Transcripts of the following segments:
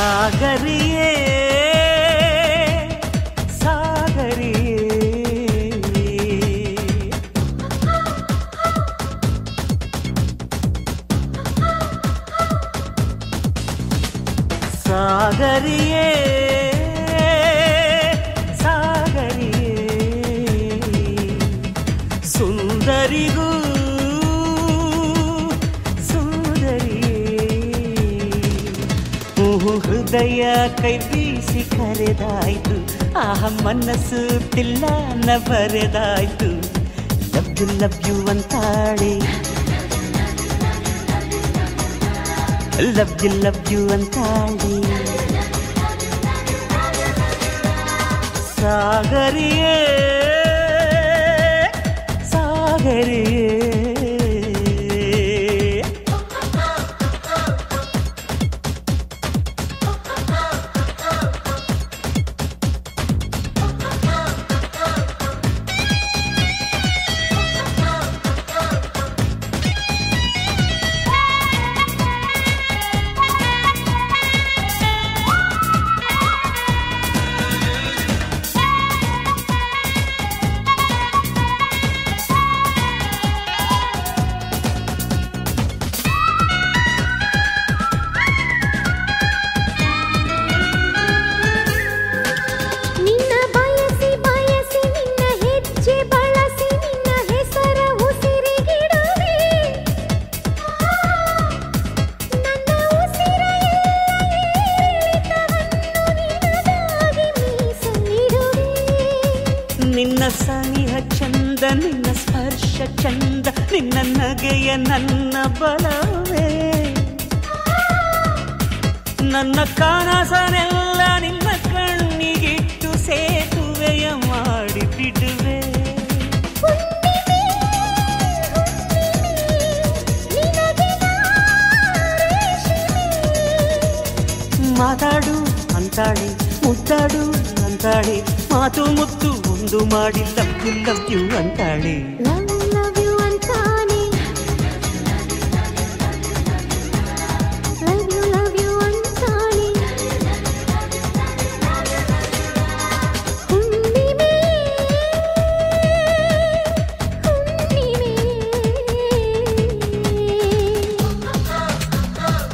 ಸಾಗರಿಯೇ ಸಾಗರಿಯೇ ಸಾಗರಿಯೇ ಸಾಗರಿಯೇ ಸುಂದರಿಗೂ ಸುಂದರಿಯೇ ಊಹು ಹೃದಯ ಕೈ ಬೀಸಿ ಕರೆದಾಯ್ತು ಆಹ ಮನಸ್ಸು ತಿಲ್ಲನ ಬರೆದಾಯ್ತು ಲವ್ ಯು ಲವ್ ಯು ಅಂತಾಳೆ ಲವ್ ಯು ಲವ್ ಯು ಅಂತಾಳೆ ಸಾಗರಿಯೇ ಸಾಗರಿಯೇ ನಿನ್ನ ಬಯಸಿ ಬಯಸಿ ನಿನ್ನ ಹೆಜ್ಜೆ ಬಳಸಿ ನಿನ್ನ ಹೆಸರ ಉಸಿರಿಗಿಡುವೆ ನನ್ನ ಉಸಿರ ನಿನಗಾಗಿ ಮೀಸಲಿಡುವೆ ನಿನ್ನ ಸನಿಹ ಚಂದ ನಿನ್ನ ಸ್ಪರ್ಶ ಚಂದ ನಿನ್ನ ನಗೆಯ ನನ್ನ ಬಲವೇ ನನ್ನ ಕನಸನೆಲ್ಲ ನಿನ್ನ ಕಣ್ಣಿಗಿಟ್ಟು ಸೇತುವೆಯ ಮಾಡಿ ಬಿಡುವೆ ಹುಣ್ಣಿಮೆ, ಹುಣ್ಣಿಮೆ, ನಿನಗೆ ನಾರೇಷಿಮೆ. ಮಾತಾಡು ಅಂತಾಳೆ ಮುದ್ದಾಡು ಅಂತಾಳೆ ಮಾತು ಮುತ್ತು ಒಂದು ಮಾಡಿ ಲವ್ ಯು ಲವ್ ಯು ಅಂತಾಳೆ Love, love you ಅಂತಾನೆ. Love you, love you ಅಂತಾನೆ. ಹುಣ್ಣಿಮೆ, ಹುಣ್ಣಿಮೆ.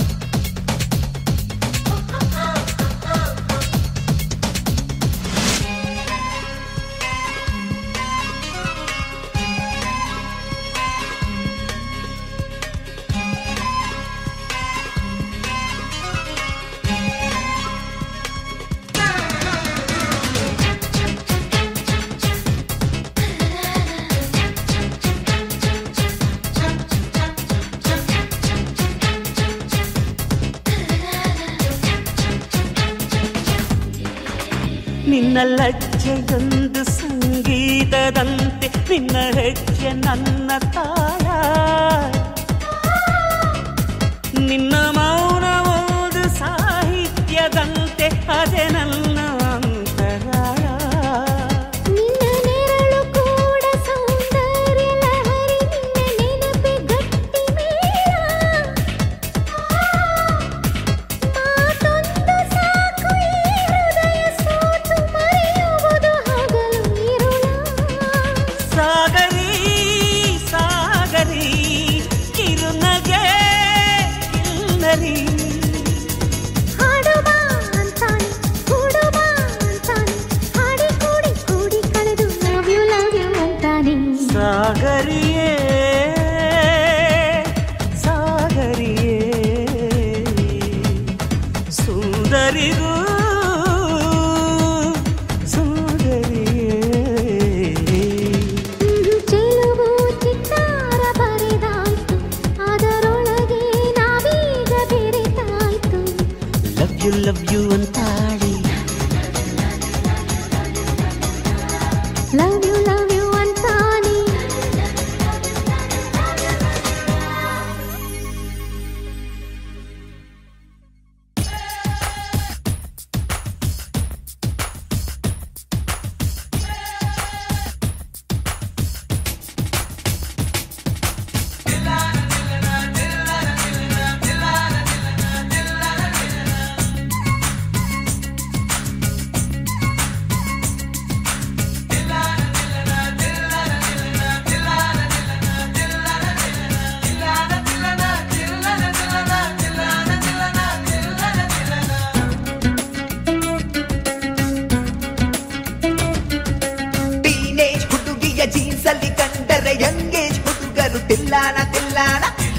ನಿನ್ನ ಲಜ್ಜೆಯೊಂದು ಸಂಗೀತದಂತೆ ನಿನ್ನ ಹೆಜ್ಜೆ ನನ್ನ ತಾಳ ನಿನ್ನ ಮೌನ ಒಂದು ಸಾಹಿತ್ಯದಂತೆ ಅದೇ ನನ್ನ ಅಂತರಾಳ ನಿನ್ನ ನೆರಳು ಕೂಡ ಸೌಂದರ್ಯ ಲಹರಿ ನಿನ್ನ ನೆನಪೆ ಗಟ್ಟಿ ಮೇಳ ಮಾತೊಂದು ಸಾಕು ಈ ಹೃದಯ ಸೋತು ಮರೆಯುವುದು ಹಗಲು ಇರುಳ ಸಾಗರಿ ಸಾಗರಿ ಕಿರುನಗೆ ಕಿನ್ನರಿ ಹಾಡುವ ಅಂತಾನೆ ಕೂಡುವ ಅಂತಾನೆ ಹಾಡಿ ಕೂಡಿ ಕೂಡಿ ಕಳೆದು ಲವ್ ಯು ಲವ್ ಯು ಅಂತಾನೆ ಸಾಗರಿಯೇ ಸಾಗರಿಯೇ ಸುಂದರಿಗೂ ಸುಂದರಿಯೇ ಚೆಲುವು ಚಿತ್ತಾರ ಬರೆದಾಯ್ತು ಅದರೊಳಗೆ ನಾವೀಗ ಬೆರೆತಾಯ್ತು ಲವ್ ಯು ಲವ್ ಯು ಅಂತಾಳಿ ಲವ್ ಯು ಲವ್ ಯು ಅಂತಾನೆ ಎಂಗೇಜ್ ಹುಡುಗರು ತಿಲ್ಲಾನ ತಿಲ್ಲಾನ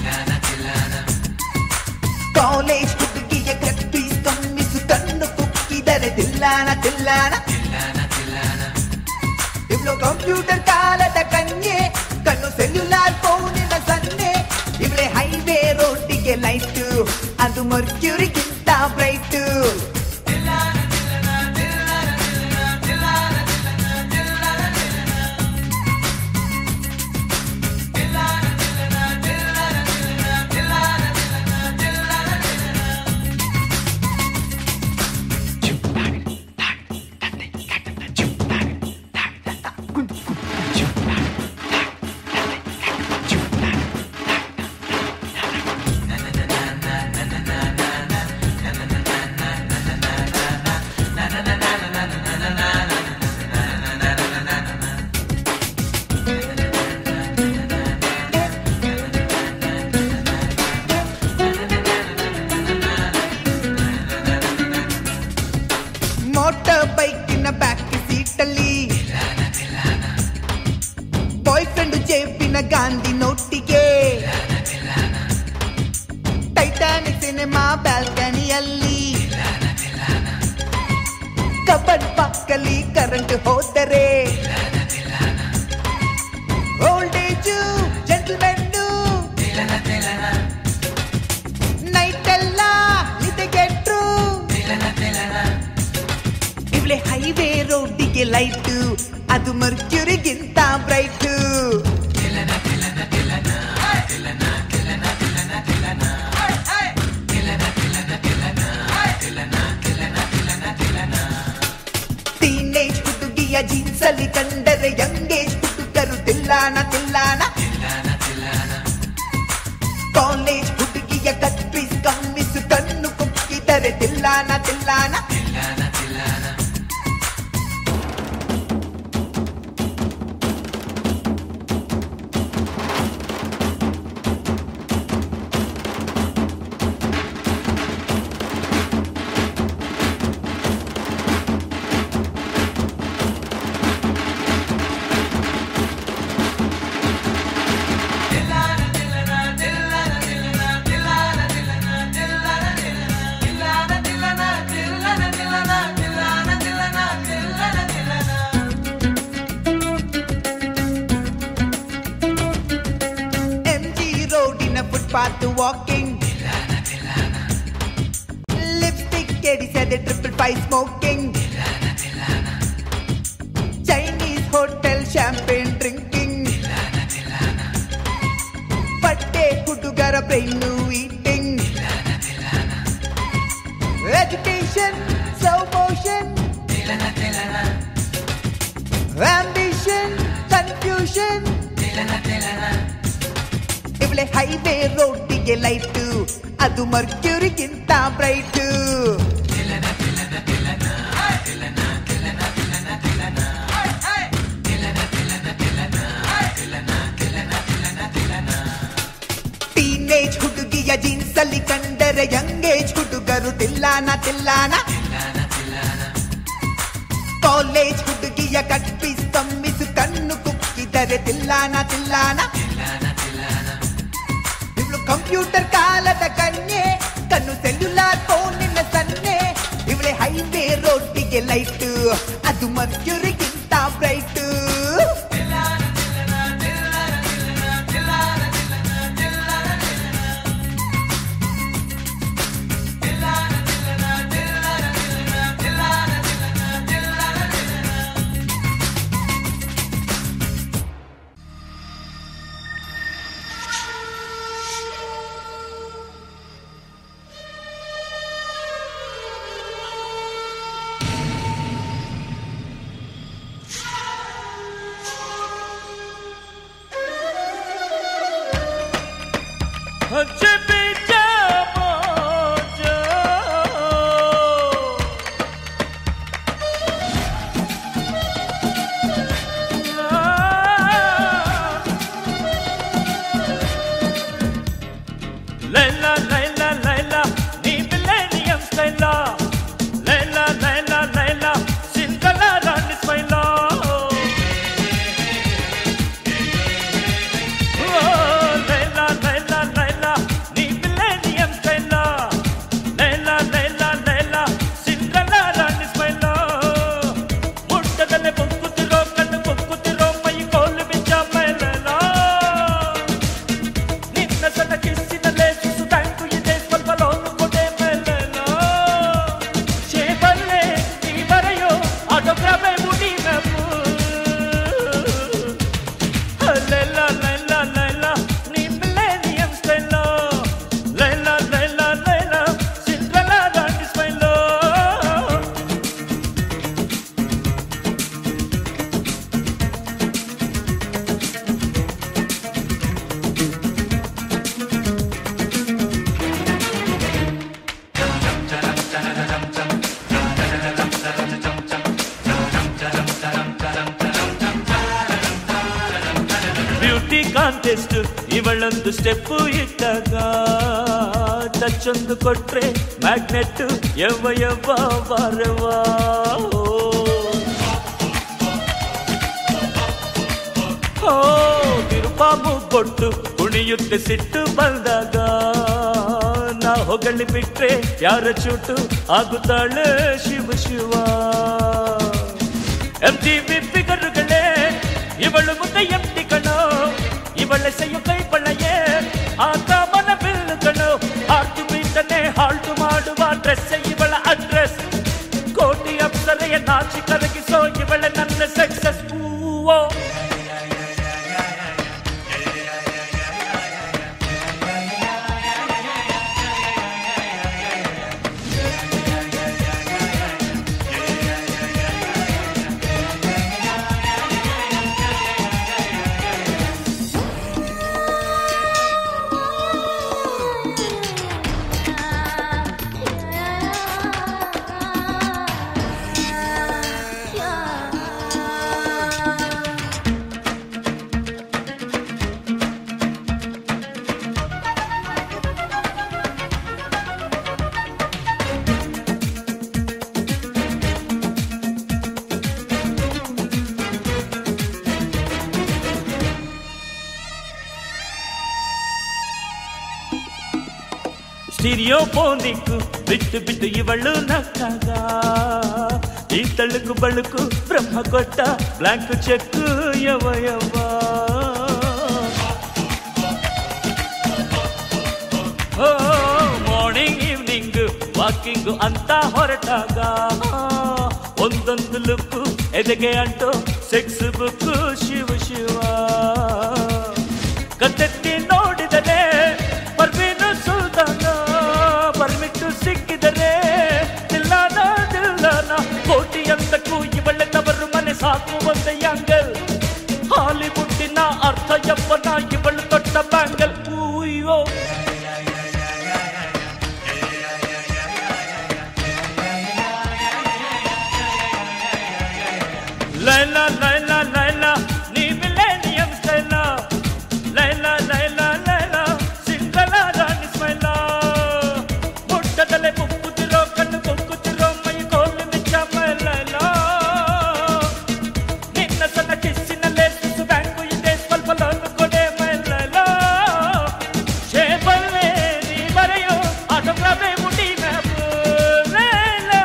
ಕಾಲೇಜ್ ಹುಡುಗಿಯ ಕಟ್ಪೀಸ್ ಕಮ್ಮಿಸು ಕಣ್ಣು ಕುಕ್ಕಿದರೆ ತಿಲ್ಲಾನ ತಿಲ್ಲಾನ ಇವ್ಳು ಕಂಪ್ಯೂಟರ್ ಕಾಲದ ಕನ್ಯೆ ಕಣ್ಣು ಸೆಲ್ಯುಲಾರ್ ಫೋನಿನ ಸನ್ನೆ ಇವಳೆ ಹೈವೇ ರೋಡಿಗೆ ಲೈಟ್ ಅದು ಮರ್ಕ್ಯೂರಿಗಿಂತ ಬ್ರೈಟ್ ಮೋಟಾರ್ ಬೈಕಿನ ಬ್ಯಾಕ್ ಸೀಟಲ್ಲಿ ಬಾಯ್ ಫ್ರೆಂಡ್ ಜೇಬಿನ ಗಾಂಧಿ ನೋಟಿಗೆ ಟೈಟಾನಿಕ್ ಸಿನಿಮಾ ಬ್ಯಾಲ್ಕನಿಯಲ್ಲಿ ಕಬಡ್ ಪಕ್ಕಲಿ ಕರೆಂಟ್ ಹೋದರೆ ಓಲ್ಡ್ ಏಜು ಜೆಂಟಲ್ಮೆನ್ನು ನೈಟ್ ಎಲ್ಲ ನಿದ್ದೆಗೆಟ್ರು ಇವಳೆ ಹೈವೇ ರೋಡಿಗೆ ಲೈಟ್ ಅದು ಮರ್ಕ್ಯೂರಿಗಿಂತ ಬ್ರೈಟ್ ಟೀನೇಜ್ ಹುಡುಗಿಯ ಜೀನ್ಸ್ ಅಲ್ಲಿ ಕಂಡರೆ ಯಂಗೇಜ್ ಹುಡುಗರು ತಿಲ್ಲಾನ ತಿಲ್ಲಾನ ಕಾಲೇಜ್ ಹುಡುಗಿಯ ಕಟ್ಪೀಸ್ ಕಮ್ಮಿಸು ಕಣ್ಣು ಕುಕ್ಕಿದರೆ ತಿಲ್ಲಾನ ತಿಲ್ಲಾನ ಎಂಜಿ ರೋಡಿನ ಫುಟ್ಪಾತ್ ವಾಕಿಂಗ್ ಲಿಪ್ಸ್ಟಿಕ್ ಕೆಡಿಸದೆ triple five smoking Chinese hotel champagne drinking ಬಟ್ಟೆ ಹುಡುಗರ brain eating education slow motion ambition confusion ಇವಳೆ ಹೈವೇ ರೋಡಿಗೆ ಲೈಟ್ ಅದು ಮರ್ಕ್ಯೂರಿಗಿಂತ ಬ್ರೈಟ್ ಟೀನೇಜ್ ಹುಡುಗಿಯ ಜೀನ್ಸ್ ಅಲ್ಲಿ ಕಂಡರೆ ಯಂಗೇಜ್ ಹುಡುಗರು ತಿಲ್ಲಾನ ತಿಲ್ಲಾನ ಕಾಲೇಜ್ ಹುಡುಗಿಯ ಕಟ್ಪೀಸ್ ಕಮ್ಮಿಸು ಕಣ್ಣು ಕುಕ್ಕಿದರೆ ತಿಲ್ಲಾನ ತಿಲ್ಲಾನ ಇವಳು ಕಂಪ್ಯೂಟರ್ ಕಾಲದ ಕನ್ಯೆ ಕಣ್ಣು ಸೆಲ್ಯುಲಾರ್ ಫೋನಿನ ಸನ್ನೆ ಇವಳೆ ಹೈವೇ ರೋಡಿಗೆ ಲೈಟ್ ಅದು ಮರ್ಕ್ಯೂರಿಗಿಂತ ಬ್ರೈಟ್ లైలా లైలా లైలా నీ మిలేనియం స్టైలా లైలా లైలా లైలా సింగల రాణి స్మైలా ಬ್ಯೂಟಿ ಕಾಂಟೆಸ್ಟ್ ಇವಳೊಂದು ಸ್ಟೆಪ್ ಇಟ್ಟಾಗ ಟಚ್ ಒಂದು ಕೊಟ್ರೆ ಮ್ಯಾಗ್ನೆಟ್ ಯವ್ವ ಯವ್ವ ಬಾರವಾ ಓ ತಿರುಪಾಮು ಕೊಟ್ಟು ಕುಣಿಯುತ್ತೆ ಸಿಟ್ಟು ಬಂದಾಗ ನಾ ಹೊಗಳಿ ಬಿಟ್ರೆ ಯಾರ ಚೂಟು ಆಗುತ್ತಾಳೆ ಶಿವ ಶಿವ ಎಂ ಟಿ ಬಿ ಫಿಗರುಗಳೇ ಇವಳು ಮುಂದೆ ಎಂಟಿ ಕಣೋ ಇವಳ ಸೆಯು ಕೈ ಬಳೆಯೇ ಆತ ಮನ ಬಿಲ್ಲು ಕಣೋ ಆರ್ಟು ಬೀಟನೆ ಹಾಲ್ಟು ಮಾಡುವ ಡ್ರೆಸ್ ಇವಳ ಅಡ್ರೆಸ್ ಕೋಟಿ ಅಪ್ಸರೆಯ ನಾಚಿ ಕರಗಿಸೋ ಇವಳ ನನ್ನ ಸಕ್ಸಸ್ ಹೂವೋ ಸ್ಟೀರಿಯೋ ಫೋನಿಕ್ಕು ಬಿಟ್ಟು ಬಿಟ್ಟು ಇವಳು ನಕ್ಕಾಗ ಈ ತಳುಕು ಬಳುಕು ಬ್ರಹ್ಮ ಕೊಟ್ಟ ಬ್ಲಾಂಕ್ ಚೆಕ್ ಯವ ಯವ ಓ ಮಾರ್ನಿಂಗ್ ಈವ್ನಿಂಗ್ ವಾಕಿಂಗ್ ಅಂತ ಹೊರಟಾಗ ಒಂದೊಂದು ಲುಕ್ಕು ಎದೆಗೆ ಅಂಟು ಸೆಕ್ಸ್ ಬುಕ್ ಶಿವ ಶಿವ ಕತ್ತೆತ್ತಿ ನೋಡಿದರೆ ಪರ್ವೀನು ಸುಲ್ತಾನ ಪರ್ಮಿಟ್ಟು ಸಿಕ್ಕಿದರೆ ದಿಲ್ಲಾನ ದಿಲ್ಲಾನ ಕೋಟಿ ಅಂತಕ್ಕೂ ಇವಳೆ ತವರು ಮನೆ ಸಾಕು ಒಂದ ಯಾಂಗಲ್ ಹಾಲಿವುಡ್ಡಿನ ಅರ್ಥ ಯಪ್ಪನ ಇವಳು ತೊಟ್ಟ ಬ್ಯಾಂಗಲ್ ಹೂಯೋ ಲೈಲಾ ಲೈಲಾ ಲೈಲಾ ನೀ ಮಿಲೇನಿಯಂ ಸ್ಟೈಲಾ ಲೈಲಾ ಲೈಲಾ ಲೈಲಾ ಸಿಂಗಲ ರಾಣಿ ಸ್ಮೈಲಾ ಮುಟ್ಟದಲೆ ಮುಕ್ಕುತ್ತಿರೋ ಕಣ್ಣು ಕುಕ್ಕುತ್ತಿರೋ ಮೈ ಕೋಲು ನಿಚ್ಚ ಮೈ ಲೈಲಾ ನಿನ್ನ ಸಣ್ಣ ಕಿಸ್ಸಿನಲ್ಲೇ ಸುಸು ಬ್ಯಾಂಕು ಇದೆ ಸ್ವಲ್ಪ ಲೋನು ಕೊಡೆ ಮೈ ಲೈಲಾ ಶೇಪಲ್ಲೇ ನೀ ಬರೆಯೋ ಆಟೋಗ್ರಾಫೇ ಮುಡಿ ಮ್ಯಾಪ್ ಲೈಲಾ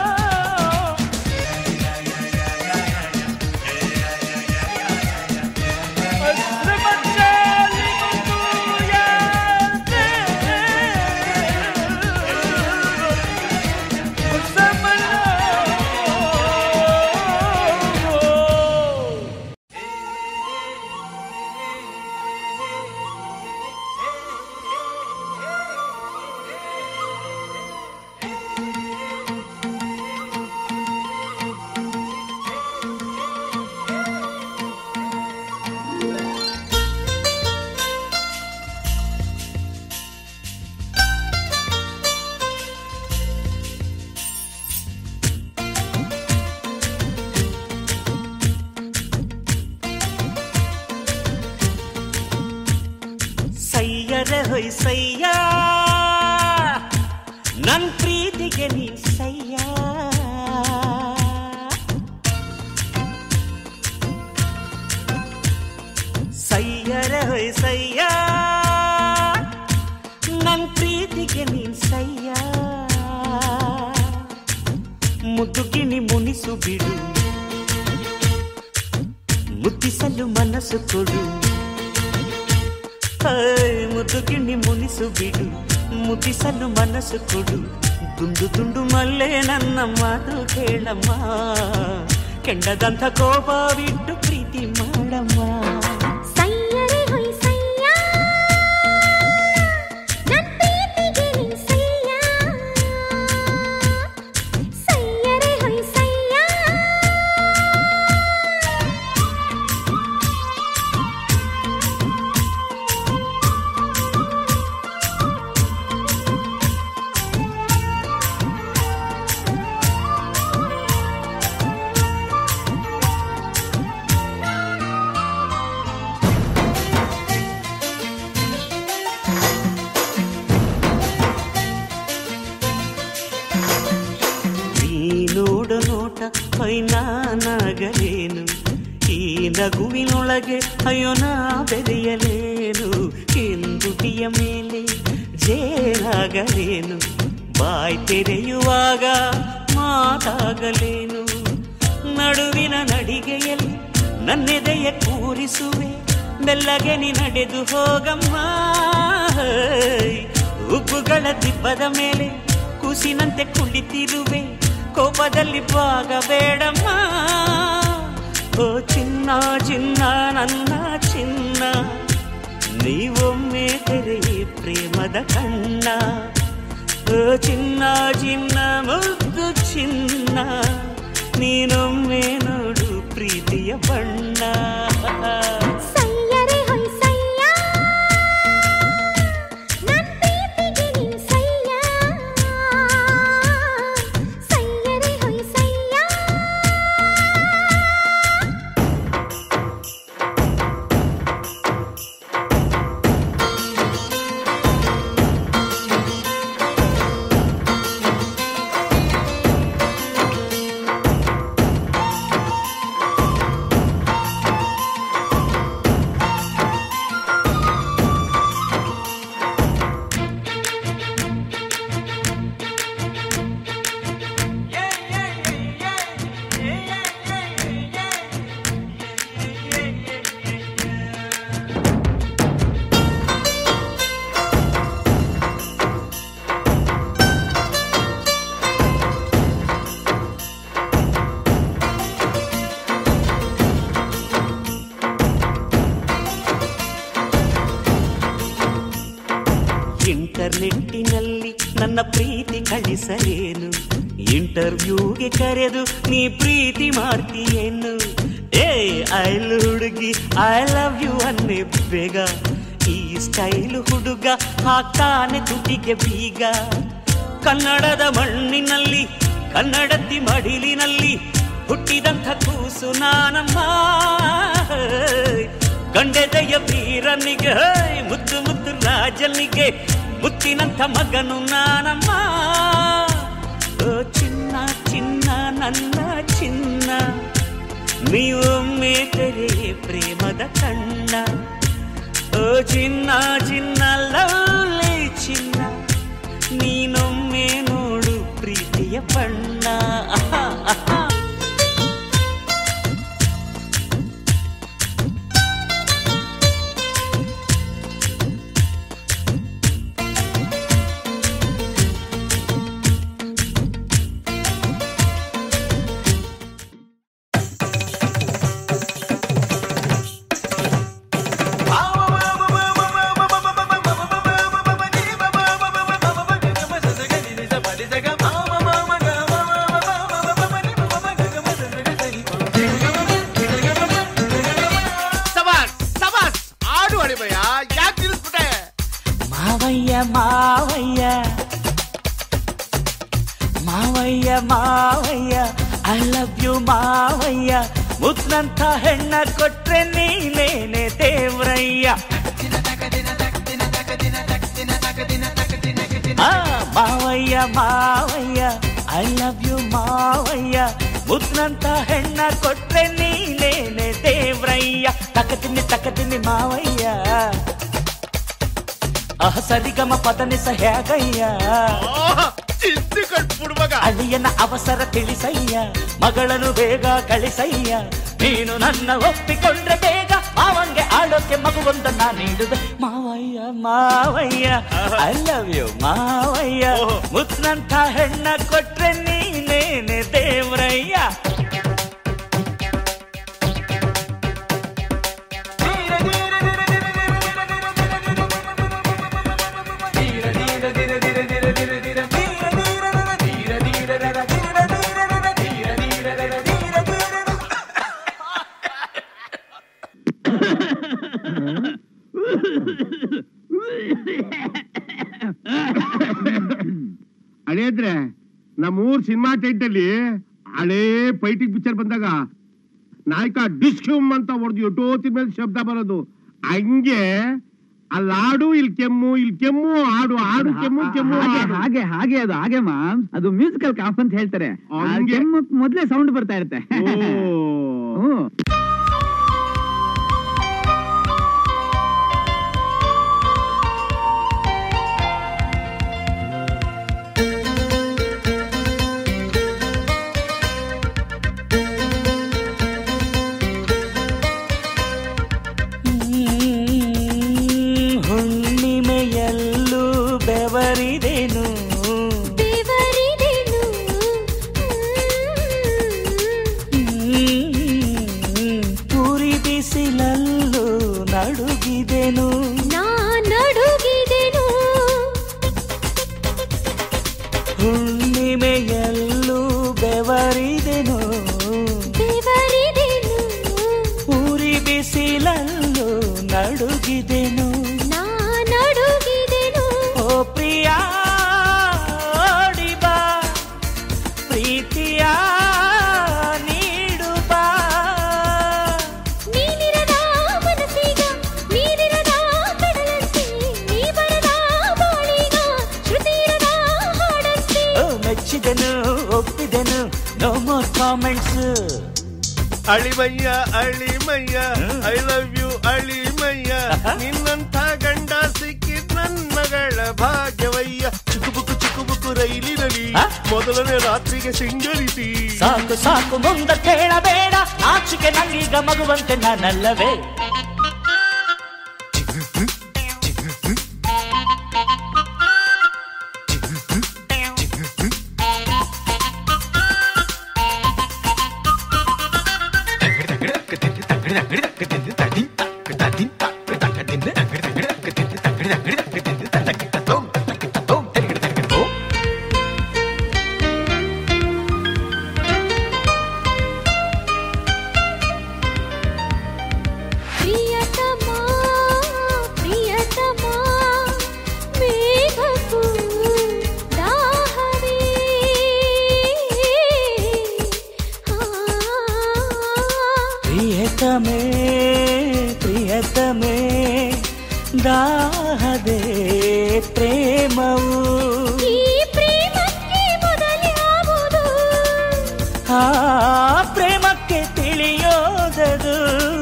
ಸಯ್ಯರೆ ಹೊಯ್ ಸಯ್ಯ ನನ್ ಪ್ರೀತಿಗೆ ನೀ ಸಯ್ಯ ಸಯ್ಯರೆ ಹೊಯ್ ಸಯ್ಯ ನನ್ ಪ್ರೀತಿಗೆ ನೀನ್ ಸಯ್ಯ ಮುದುಗಿನಿ ಮುನಿಸು ಬಿಡು ಮುದ್ದಿಸಲು ಮನಸ್ಸು ಕೊಡು ಹೈ, ಮುದುಗಿಣ್ಣಿ ಮುನಿಸು ಬಿಡು ಮುದಿಸಲು ಮನಸ್ಸು ಕೊಡು ದುಂಡು ದುಂಡು ಮಲ್ಲೆ ನನ್ನ ಮಾತು ಕೇಳಮ್ಮ ಕೆಂಡದಂಥ ಕೋಪ ಬಿಟ್ಟು ಪ್ರೀತಿ ಮಾಡಮ್ಮ ಸಯ್ಯರೆ ಹೊಯ್ ಸಯ್ಯ ನನ್ ಪ್ರೀತಿಗೆ ನೀ ಸಯ್ಯ ಸಯ್ಯರೆ ಹೊಯ್ ಸಯ್ಯ ನಗುವಿನೊಳಗೆ ಅಯ್ಯೋ ನಾ ಬೆರೆಯಲೇನು ಕೆಂದುಟಿಯ ಮೇಲೆ ಜೇನಾಗಲೇನು ಬಾಯ್ ತೆರೆಯುವಾಗ ಮಾತಾಗಲೇನು ನಡುವಿನ ನಡಿಗೆಯಲ್ಲಿ ನನ್ನೆದೆಯ ಕೂರಿಸುವೆ ಮೆಲ್ಲಗೆ ನೀ ನಡೆದು ಹೋಗಮ್ಮ ಉಬ್ಬುಗಳ ದಿಬ್ಬದ ಮೇಲೆ ಕುಸಿನಂತೆ ಕುಳಿತಿರುವೆ ಕೋಪದಲ್ಲಿ ಭಾಗಬೇಡಮ್ಮ ಓ ಚಿನ್ನ ಚಿನ್ನ ನನ್ನ ಚಿನ್ನ ನೀವೊಮ್ಮೆ ತೆರೆಯಿ ಪ್ರೇಮದ ಕಣ್ಣ ಓ ಚಿನ್ನ ಚಿನ್ನ ಮುದ್ದು ಚಿನ್ನ ನೀನೊಮ್ಮೆ ನೋಡು ಪ್ರೀತಿಯ ಬಣ್ಣ ಸಯ್ಯರೆ ಹೊಯ್ ಸಯ್ಯ ನನ್ ಪ್ರೀತಿಗೆ ನೀ ಸಯ್ಯ ಸಯ್ಯರೆ ಹೊಯ್ ಸಯ್ಯ ಇಂಟರ್ನೆಟ್ಟಿನಲ್ಲಿ ನನ್ನ ಪ್ರೀತಿ ಕಳಿಸಲೇನು ಇಂಟರ್ವ್ಯೂಗೆ ಕರೆದು ನೀ ಪ್ರೀತಿ ಮಾಡ್ತೀಯೇನು ಏ ಐಲ್ ಹುಡುಗಿ ಐ ಲವ್ ಯು ಅನ್ನೆ ಬೇಗ ಈ ಸ್ಟೈಲ್ ಹುಡುಗ ಹಾಕ್ತಾನೆ ತುಟಿಗೆ ಬೀಗ ಕನ್ನಡದ ಮಣ್ಣಿನಲ್ಲಿ ಕನ್ನಡತಿ ಮಡಿಲಿನಲ್ಲಿ ಹುಟ್ಟಿದಂಥ ಕೂಸು ನಾನಮ್ಮ ಗಂಡೆದೆಯ ವೀರನಿಗೆ ಹೇ, ಮುದ್ದು ಮುದ್ದು ರಾಜನಿಗೆ ಮುತ್ತಿನಂಥ ಮಗನು ನಾನಮ್ಮ ಓ ಚಿನ್ನ ಚಿನ್ನ ನನ್ನ ಚಿನ್ನ ನೀವೊಮ್ಮೆ ತೆರೆ ಪ್ರೇಮದ ಕಣ್ಣ ಓ ಚಿನ್ನ ಚಿನ್ನ ಲವ್ಲಿ ಚಿನ್ನ ನೀನೊಮ್ಮೆ ನೋಡು ಪ್ರೀತಿಯ ಬಣ್ಣ ಆಹಾ, ಆಹಾ. ಸವಾಸ್ ಸವಾಸ್ ಆಡು ಅಡಿಮಯ್ಯ ಯಾಕೆ ನಿಲ್ಲಿಸ್ಬಿಟ್ಟೆ ಮಾವಯ್ಯ ಮಾವಯ್ಯ ಮಾವಯ್ಯ ಮಾವಯ್ಯ ಐ ಲವ್ ಯು ಮಾವಯ್ಯ ಮುತ್ನಂಥ ಹೆಣ್ಣ ಕೊಟ್ರೆ ನೀನೇನೆ ದೇವ್ರಯ್ಯ ಆ, ಮಾವಯ್ಯ ಮಾವಯ್ಯ ಐ ಲವ್ ಯು ಮಾವಯ್ಯ ಮುತ್ನಂಥ ಹೆಣ್ಣ ಕೊಟ್ರೆ ನೀನೇನೆ ದೇವ್ರಯ್ಯ ತಕತಿನಿ ತಕತಿನಿ ಮಾವಯ್ಯ ಅಹ ಸರಿಗಮ ಪದನಿಸ ಹೇಗಯ್ಯ ಚಿಂತೆ ಕಟ್ಬಿಡು ಮಗ ಅಳಿಯನ ಅವಸರ ತಿಳಿಸಯ್ಯ ಮಗಳನ್ನು ಬೇಗ ಕಳಿಸಯ್ಯ ನೀನು ನನ್ನ ಒಪ್ಪಿಕೊಂಡ್ರೆ ಬೇಗ ಮಾವಂಗೆ ಆಳೋಕೆ ಮಗುವೊಂದನ್ನ ನೀಡುವೆ ಮಾವಯ್ಯ ಮಾವಯ್ಯ ಐ ಲವ್ ಯು ಮಾವಯ್ಯ ಓಹೋ. ಮುತ್ನಂಥ ಹೆಣ್ಣ ಕೊಟ್ರೆ ನೀನೇನೆ ದೇವ್ರಯ್ಯ ಹಳೇದ್ರೆ ನಮ್ಮೂರ್ ಸಿನಿಮಾ ಟೈಟಲ್ಲಿ ಹಳೇ ಫೈಟಿಂಗ್ ಪಿಕ್ಚರ್ ಬಂದಾಗ ನಾಯಕ ಡಿಸ್ಕ್ಯೂಮ್ ಅಂತ ಹೊಡೆದು ಎಷ್ಟೋತಿನ ಮೇಲೆ ಶಬ್ದ ಬರೋದು ಹಂಗೆ ಅಲ್ಲಿ ಆಡು ಇಲ್ಲಿ ಕೆಮ್ಮು ಇಲ್ಲಿ ಕೆಮ್ಮು ಆಡು ಆಡು ಕೆಮ್ಮು ಕೆಮ್ಮು ಹಾಗೆ ಆಡು. ಹಾಗೆ ಹಾಗೆ ಅದು ಹಾಗೆ ಮಾಮ್ ಅದು ಮ್ಯೂಸಿಕಲ್ ಕಾಫ್ ಅಂತ ಹೇಳ್ತಾರೆ ಆ ಹಂಗೆ. ಕೆಮ್ಮು ಮೊದ್ಲೇ ಸೌಂಡ್ ಬರ್ತಾ ಇರುತ್ತೆ ಓ. ಹ್ಮ್. ನಡುಗಿದೆನು ನಾ ನಡುಗಿದೆನು ಹುಣ್ಣಿಮೆಯಲ್ಲೂ ಬೆವರಿದೆನು ಬೆವರಿದೆನು ಉರಿ ಬಿಸಿಲಲ್ಲೂ ನಡುಗಿದೆನು ನಾ ನಡುಗಿದೆನು ಓ ಪ್ರಿಯ ಓಡಿ ಬಾ ಪ್ರೀತಿಯ ನೀಡು ಬಾ ನೀನಿರದ ಮನಸ್ಸೀಗ ನೀರಿರದ ಕಡಲಂತೆ ನೀ ಬರದ ಬಾಳಿಗ ಶ್ರುತಿರದ ಹಾಡಂತೆ ಓ ಮೆಚ್ಚಿದೆನು ಒಪ್ಪಿದೆನು ನೋ ಮೋರ್ ಕಾಮೆಂಟ್ಸ್ ಅಳಿಮಯ್ಯ ಅಳಿಮಯ್ಯ ಐ ಲವ್ ಯು ಅಳಿಮಯ್ಯ ನಿನ್ನಂಥ ಗಂಡ ಸಿಕ್ಕಿದ್ ನನ್ ಮಗಳ ಭಾಗ್ಯವಯ್ಯ ಚಿಕ್ಕುಬುಕ್ಕು ಚಿಕ್ಕುಬುಕ್ಕು ರೈಲಿನಲ್ಲಿ ಆ? ಮೊದಲನೇ ರಾತ್ರಿಗೆ ಸಿಂಗರಿಸಿ ಸಾಕು ಸಾಕು ಮುಂದ ಕೇಳಬೇಡ ಆಚಿಕೆ ನಂಗೀಗ ಮಗುವಂತೆ ನಾನಲ್ಲವೇ ಪ್ರಿಯತಮ ಪ್ರಿಯತಮ ಮೇಘಕ್ಕೂ ದಾಹವೇ ಪ್ರಿಯತಮೇ ಪ್ರಿಯತಮೇ ದಾಹದೆ ಪ್ರೇಮವು ಈ ಪ್ರೇಮಕ್ಕೆ ಮೊದಲ್ಯಾವುದು ಆ ಪ್ರೇಮಕ್ಕೆ ತಿಳಿಯೋದದು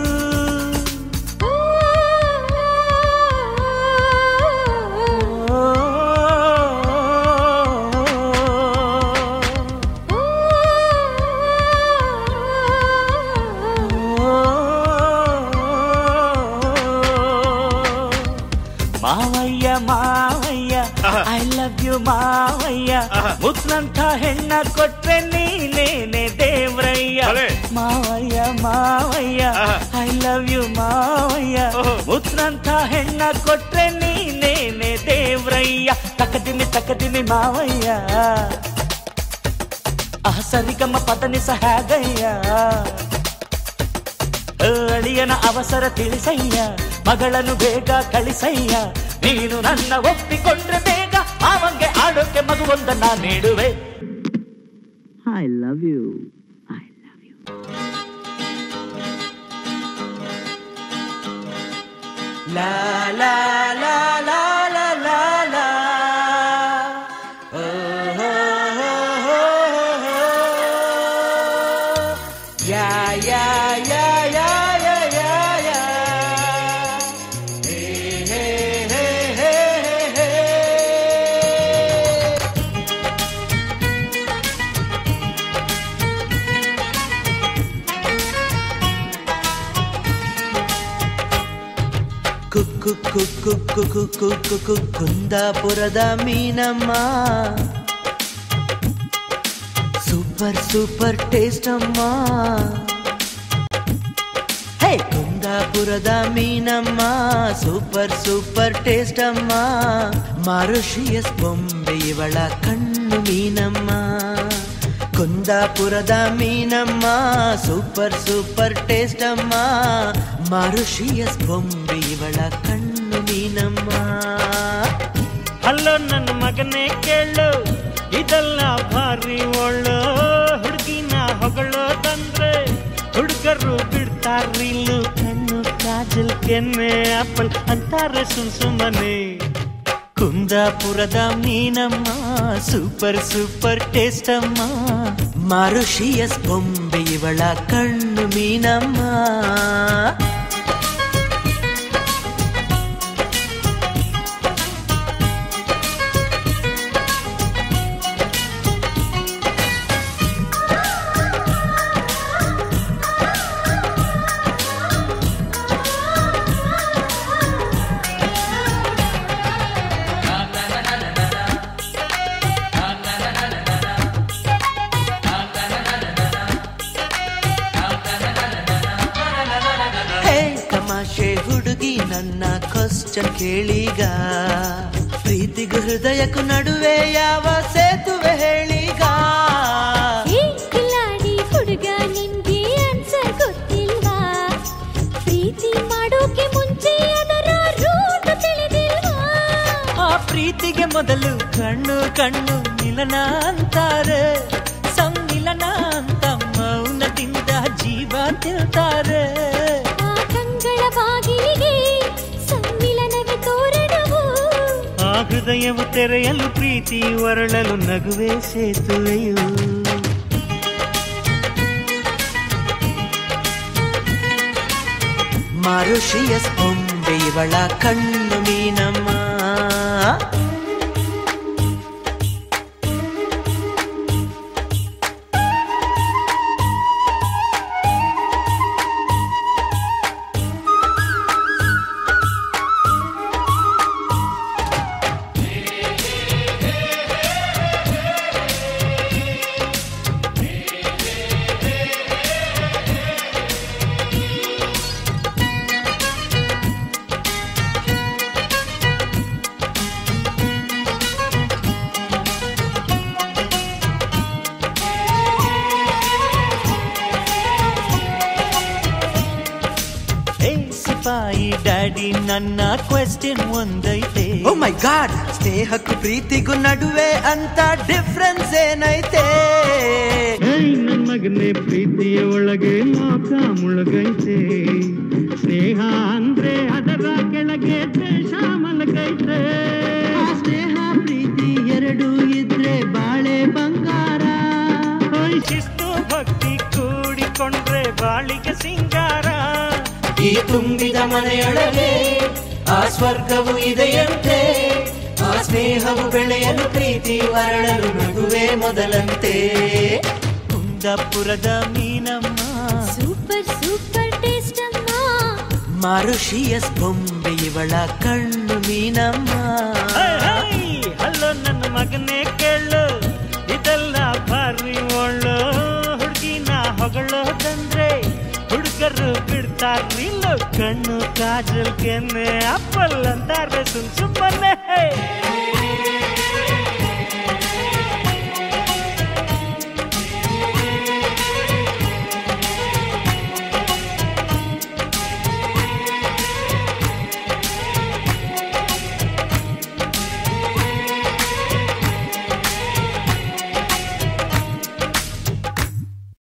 ಮಾವಯ್ಯ ಮಾವಯ್ಯ ಐ ಲವ್ ಯು ಮಾವಯ್ಯ ಮುತ್ನಂಥ ಹೆಣ್ಣ ಕೊಟ್ರೆ ನೀನೇನೆ ದೇವ್ರಯ್ಯ ಭಲೆ. ಮಾವಯ್ಯ ಮಾವಯ್ಯ ಆಹಾ. ಐ ಲವ್ ಯು ಮಾವಯ್ಯ ಓಹೋ. ಮುತ್ನಂಥ ಹೆಣ್ಣ ಕೊಟ್ರೆ ನೀನೇನೆ ದೇವ್ರಯ್ಯ ತಕದಿನಿ ತಕದಿನಿ ಮಾವಯ್ಯ ಆ ಸರಿಗಮ್ಮ ಪದನಿಸ ಹೇಗಯ್ಯ ಅಳಿಯನ ಅವಸರ ತಿಳಿಸಯ್ಯ ಮಗಳನ್ನು ಬೇಗ ಕಳಿಸಯ್ಯ ನೀನು ನನ್ನ ಒಪ್ಪಿಕೊಂಡ್ರೆ ಬೇಗ ಅವಂಗೆ ಆಡೋಕೆ ಮಗುವೊಂದನ್ನ ನೀಡುವೆ I love you I love you ಲಾ ಲಾ ಲಾ ಲಾ ಲಾ ಲಾ ಲಾ ಓ ಹೋ ಹೋ ಹೋ ಹೋ. ಯಾ ಯಾ ಯಾ ಯಾ ಯಾ ಯಾ ಯಾ. ಹೇ ಹೇ ಹೇ ಹೇ ಹೇ ಹೇ. ಕುಕ್ಕು ಕುಕ್ಕು ಕುಕ್ಕು ಕುಕ್ಕು ಕು ಕುಂದಾಪುರದ ಮೀನಮ್ಮ ಸೂಪರ್ ಸೂಪರ್ ಟೇಸ್ಟ್ ಅಮ್ಮ ಹೇ ಕುಂದಾಪುರದ ಮೀನಮ್ಮ ಸೂಪರ್ ಸೂಪರ್ ಟೇಸ್ಟ್ ಅಮ್ಮ ಮಾರುಷಿಯಸ್ ಬೊಂಬೆ ಇವಳ ಕಣ್ಣು ಮೀನಮ್ಮ ಕುಂದಾಪುರದ ಮೀನಮ್ಮ ಸೂಪರ್ ಸೂಪರ್ ಟೇಸ್ಟ್ ಅಮ್ಮ ಮಾರುಷಿಯಸ್ ಬೊಂಬೆ ಇವಳ ಕಣ್ಣು ಮೀನಮ್ಮ ಹಲೋ ನನ್ನ ಮಗನೇ ಕೇಳು ಇದೆಲ್ಲ ಭಾರಿ ಒಳ್ಳು ಹುಡುಗಿನ ಹೊಗಳೋದಂದ್ರೆ ಹುಡುಗರು ಬಿಡ್ತಾರಿಲ್ಲು ಕಣ್ಣು ಕಾಜಲ್ ಕೆನ್ನೆ ಆಪಲ್ ಅಂತಾರೆ ಸುಮ್ ಸುಮ್ಮನೆ ಕುಂದಾಪುರದ ಮೀನಮ್ಮ ಸೂಪರ್ ಸೂಪರ್ ಟೇಸ್ಟ್ ಅಮ್ಮ ಮಾರುಷಿಯಸ್ ಬೊಂಬೆ ಇವಳ ಕಣ್ಣು ಮೀನಮ್ಮ ಹೇ ನನ್ನ ಕ್ವಶನ್ ಕೇಳೀಗ ಪ್ರೀತಿಗೂ ಹೃದಯಕ್ಕೂ ನಡುವೆ ಯಾವ ಸೇತುವೆ ಹೇಳೀಗ ಏ ಕಿಲಾಡಿ ಹುಡುಗ ನಿನ್ಗೆ ಆನ್ಸರ್ ಗೊತ್ತಿಲ್ವಾ ಪ್ರೀತಿ ಮಾಡೋಕೆ ಮುಂಚೆ ಅದರ ರೂಟ್ ತಿಳಿದಿಲ್ವಾ ಆ ಪ್ರೀತಿಗೆ ಮೊದಲು ಕಣ್ಣು ಕಣ್ಣು ಮಿಲನ ಅಂತಾರೆ ಸಮ್ಮಿಲನ ಅಂತ ಮೌನದಿಂದ ಜೀವ ತಿಳ್ತಾರೆ ಆ ಕಂಗಳ ಬಾಗಿಲಿಗೆ ಸಮ್ಮಿಲನವೇ ತೋರಣವು ಆ ಹೃದಯವು ತೆರೆಯಲು ಪ್ರೀತಿ ಹೊರಳಲು ನಗುವೆ ಸೇತುವೆಯು ಮಾರುಷಿಯಸ್ ಬೊಂಬೆ ಇವಳ ಕಣ್ಣು ಮೀನಮ್ಮ ಹೇ ಸಿಪಾಯಿ ಡ್ಯಾಡಿ ನನ್ನ ಕ್ವೆಶ್ಚನ್ ಒಂದೈತೆ ಓ ಮೈ ಗಾಡ್ ಸ್ನೇಹಕ್ಕೂ ಪ್ರೀತಿಗೂ ನಡುವೆ ಅಂತ ಡಿಫ್ರೆನ್ಸ್ ಏನೈತೆ ಏಯ್ ನನ್ ಮಗನೇ ಪ್ರೀತಿಯ ಒಳಗೆ ಲೋಕ ಮುಳುಗೈತೆ ಸ್ನೇಹ ಅಂದ್ರೆ ಅದರ ಕೆಳಗೆ ದ್ವೇಷ ಮಲಗೈತೆ ಆ ಸ್ನೇಹ ಪ್ರೀತಿ ಎರಡು ಇದ್ರೆ ಬಾಳೆ ಬಂಗಾರ ಓಯ್ ಶಿಸ್ತು ಭಕ್ತಿ ಕೂಡಿಕೊಂಡ್ರೆ ಬಾಳಿಗೆ ಸಿಂಗಾರ ಈ ತುಂಬಿದ ಮನೆಯೊಳಗೆ ಆ ಸ್ವರ್ಗವು ಇದೆಯಂತೆ ಆ ಸ್ನೇಹವು ಬೆಳೆಯಲು ಪ್ರೀತಿ ಹೊರಳಲು ನಗುವೆ ಮೊದಲಂತೆ ಕುಂದಾಪುರದ ಮೀನಮ್ಮ ಸೂಪರ್ ಸೂಪರ್ ಟೇಸ್ಟ್ ಅಮ್ಮ ಮಾರುಷಿಯಸ್ ಬೊಂಬೆ ಇವಳ ಕಣ್ಣು ಮೀನಮ್ಮ ಹಲೋ ನನ್ನ ಮಗನೇ ಕೇಳು ಇದೆಲ್ಲ ಭಾರಿ ಒಳ್ಳು ಹುಡುಗಿನ ಹೊಗಳೋದಂದ್ರೆ ಹುಡುಗರು ಬಿಡ್ತಾರಿಲ್ಲ ಕಣ್ಣು ಕಾಜಲ್ ಕೆನ್ನೆ ಅಪ್ಪಲ್ ಅಂತಾರೆ ಸುಮ್ ಸುಮ್ಮನೆ